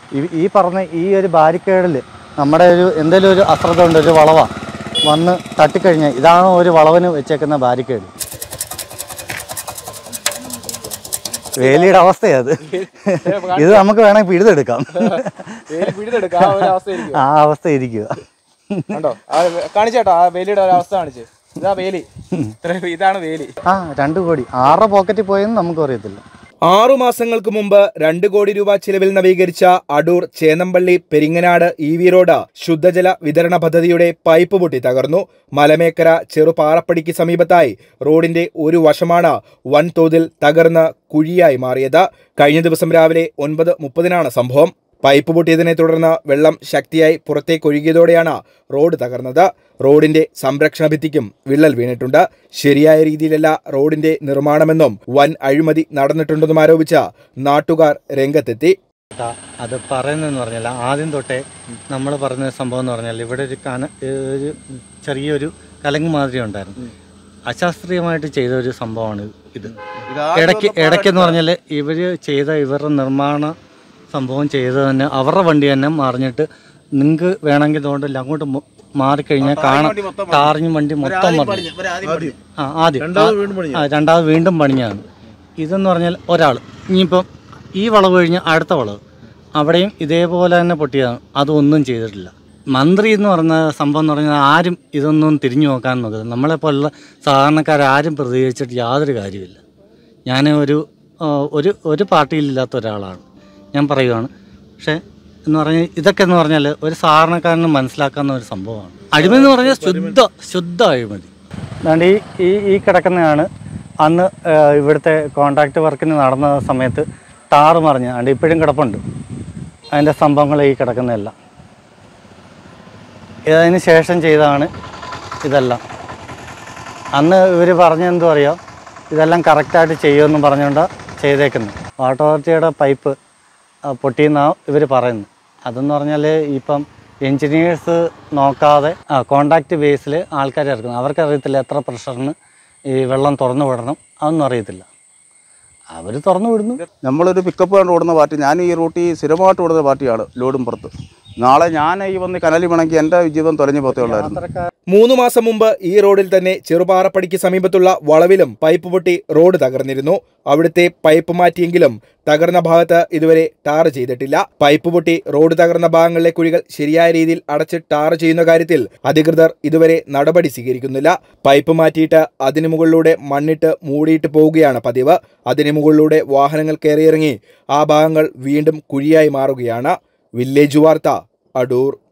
ഈ- ഈ പറഞ്ഞ ഈ ഒരു ബാരിക്കേഡിൽ നമ്മുടെ ഒരു എന്തെങ്കിലും ഒരു അശ്രദ്ധ ഉണ്ട് ഒരു വളവ വന്ന് തട്ടിക്കഴിഞ്ഞാൽ ഇതാണ് ഒരു വളവിന് വെച്ചേക്കുന്ന ബാരിക്കേഡ് വേലിയുടെ അവസ്ഥയത് ഇത് നമുക്ക് വേണമെങ്കിൽ പിഴുതെടുക്കാം വേലി പിടിതെടുക്കാം ആ ഒരു അവസ്ഥയായിരിക്കും ആ അവസ്ഥ ഇരിക്കുക കണ്ടോ ആ വേ- കാണിച്ചേട്ടോ ആ വേലിയുടെ ഒരു അവസ്ഥ കാണിച്ച് ഇതാ വേലി ഇത്ര ഇതാണ് വേലി ആ രണ്ട് കോടി ആറ് പോക്കറ്റിൽ പോയെന്ന് നമുക്കും അറിയത്തില്ല ആറു മാസങ്ങൾക്ക് മുമ്പ് രണ്ട് കോടി രൂപ ചിലവിൽ നവീകരിച്ച Adoor Chennampally Peringanad E V road ശുദ്ധജല വിതരണ പദ്ധതിയുടെ പൈപ്പ് പൊട്ടി തകർന്നു മലമേക്കര ചെറുപാറപ്പടിക്ക് സമീപത്തായി റോഡിന്റെ ഒരു വശമാണ് വൻതോതിൽ തകർന്ന് കുഴിയായി മാറിയത് കഴിഞ്ഞ ദിവസം രാവിലെ ഒൻപത് മുപ്പതിനാണ് സംഭവം പൈപ്പ് പൊട്ടിയതിനെ തുടർന്ന് വെള്ളം ശക്തിയായി പുറത്തേക്ക് ഒഴുകിയതോടെയാണ് റോഡ് തകർന്നത് റോഡിന്റെ സംരക്ഷണ ഭിത്തിക്കും വിള്ളൽ വീണിട്ടുണ്ട് ശരിയായ രീതിയിലല്ല റോഡിന്റെ നിർമ്മാണമെന്നും വൻ അഴിമതി നടന്നിട്ടുണ്ടെന്നും ആരോപിച്ച് നാട്ടുകാർ രംഗത്തെത്തി ട്ടാ, അത് പറയുന്നതെന്ന് പറഞ്ഞാൽ ആദ്യം തൊട്ടേ നമ്മൾ പറഞ്ഞ സംഭവം എന്ന് പറഞ്ഞാൽ ഇവിടെ ഒരു കന ഒരു ചെറിയൊരു കലങ്ങ് മാതിരി ഉണ്ടായിരുന്നു അശാസ്ത്രീയമായിട്ട് ചെയ്ത ഒരു സംഭവമാണ് ഇത് ഇടയ്ക്ക് ഇടയ്ക്കെന്ന് പറഞ്ഞാൽ ഇവർ ചെയ്ത ഇവരുടെ നിർമ്മാണ സംഭവം ചെയ്ത് തന്നെ അവരുടെ വണ്ടി തന്നെ മറിഞ്ഞിട്ട് നിങ്ങൾക്ക് വേണമെങ്കിൽ തോണ്ടില്ല അങ്ങോട്ട് മു- മാറിക്കഴിഞ്ഞാൽ കാണാം ടാറിങ് വണ്ടി മൊത്തം മറിഞ്ഞു ആ ആദ്യം ആ രണ്ടാമത് വീണ്ടും പണിഞ്ഞാണ് ഇതെന്ന് പറഞ്ഞാൽ ഒരാൾ ഇനിയിപ്പം ഈ വളവ് കഴിഞ്ഞ് അടുത്ത വളവ് അവിടെയും ഇതേപോലെ തന്നെ പൊട്ടിയതാണ് അതൊന്നും ചെയ്തിട്ടില്ല മന്ത്രി എന്ന് പറഞ്ഞ സംഭവം എന്ന് പറഞ്ഞാൽ ആരും ഇതൊന്നും തിരിഞ്ഞു നോക്കാൻ നോക്കുന്നത് നമ്മളെപ്പോലുള്ള സാധാരണക്കാരും പ്രതികരിച്ചിട്ട് യാതൊരു കാര്യമില്ല ഞാൻ ഒരു ആ, ഒരു ഒരു പാർട്ടിയിലില്ലാത്ത ഒരാളാണ് ഞാൻ പറയുവാണ് പക്ഷേ എന്ന് പറഞ്ഞാൽ ഇതൊക്കെ എന്ന് പറഞ്ഞാൽ ഒരു സാധാരണക്കാരന് മനസ്സിലാക്കാവുന്ന ഒരു സംഭവമാണ് അഴിമതി എന്ന് പറഞ്ഞാൽ ശുദ്ധ ശുദ്ധ അഴിമതി അതുകൊണ്ട് ഈ ഈ ഈ കിടക്കുന്നതാണ് അന്ന് ആ, ഇവിടുത്തെ കോൺട്രാക്ട് വർക്കിന് നടന്ന സമയത്ത് ടാറ് മറിഞ്ഞ് അതുകൊണ്ട് ഇപ്പോഴും കിടപ്പുണ്ട് അതിൻ്റെ സംഭവങ്ങൾ ഈ കിടക്കുന്നതെല്ലാം ഇതിന് ശേഷം ചെയ്തതാണ് ഇതെല്ലാം അന്ന് ഇവർ പറഞ്ഞെന്തോ അറിയോ ഇതെല്ലാം കറക്റ്റായിട്ട് ചെയ്യുമെന്ന് പറഞ്ഞുകൊണ്ട് ചെയ്തേക്കുന്നത് വാട്ടർ അതോറിറ്റിയുടെ പൈപ്പ് പൊട്ടിയെന്നാണ് ഇവർ പറയുന്നത് അതെന്ന് പറഞ്ഞാൽ ഇപ്പം എൻജിനീയേഴ്സ് നോക്കാതെ ആ കോണ്ടാക്ട് ബേസിൽ ആൾക്കാർ ഇറക്കുന്നത് അവർക്കറിയത്തില്ല എത്ര പ്രഷറിന് ഈ വെള്ളം തുറന്നു വിടണം അതൊന്നും അറിയത്തില്ല അവർ തുറന്നു വിടുന്നു നമ്മളൊരു പിക്കപ്പ് കൊണ്ട് ഓടുന്ന പാർട്ടി ഞാൻ ഈ റൂട്ടിൽ സ്ഥിരമായിട്ട് ഓടുന്ന പാർട്ടിയാണ് ലോഡും പുറത്ത് നാളെ ഞാൻ ഈ വന്ന് കനലി വേണമെങ്കിൽ എൻ്റെ ജീവിതം തൊലഞ്ഞു പോത്തേ ഉള്ളായിരുന്നു മൂന്ന് മാസം മുമ്പ് ഈ റോഡിൽ തന്നെ ചെറുപാറപ്പടിക്ക് സമീപത്തുള്ള വളവിലും പൈപ്പ് പൊട്ടി റോഡ് തകർന്നിരുന്നു അവിടുത്തെ പൈപ്പ് മാറ്റിയെങ്കിലും തകർന്ന ഭാഗത്ത് ഇതുവരെ ടാർ ചെയ്തിട്ടില്ല പൈപ്പ് പൊട്ടി റോഡ് തകർന്ന ഭാഗങ്ങളിലെ കുഴികൾ ശരിയായ രീതിയിൽ അടച്ച് ടാർ ചെയ്യുന്ന കാര്യത്തിൽ അധികൃതർ ഇതുവരെ നടപടി സ്വീകരിക്കുന്നില്ല പൈപ്പ് മാറ്റിയിട്ട് അതിനു മുകളിലൂടെ മണ്ണിട്ട് മൂടിയിട്ട് പോവുകയാണ് പതിവ് അതിനു മുകളിലൂടെ വാഹനങ്ങൾ കയറിയിറങ്ങി ആ ഭാഗങ്ങൾ വീണ്ടും കുഴിയായി മാറുകയാണ് വില്ലേജ് വാർത്ത അടൂർ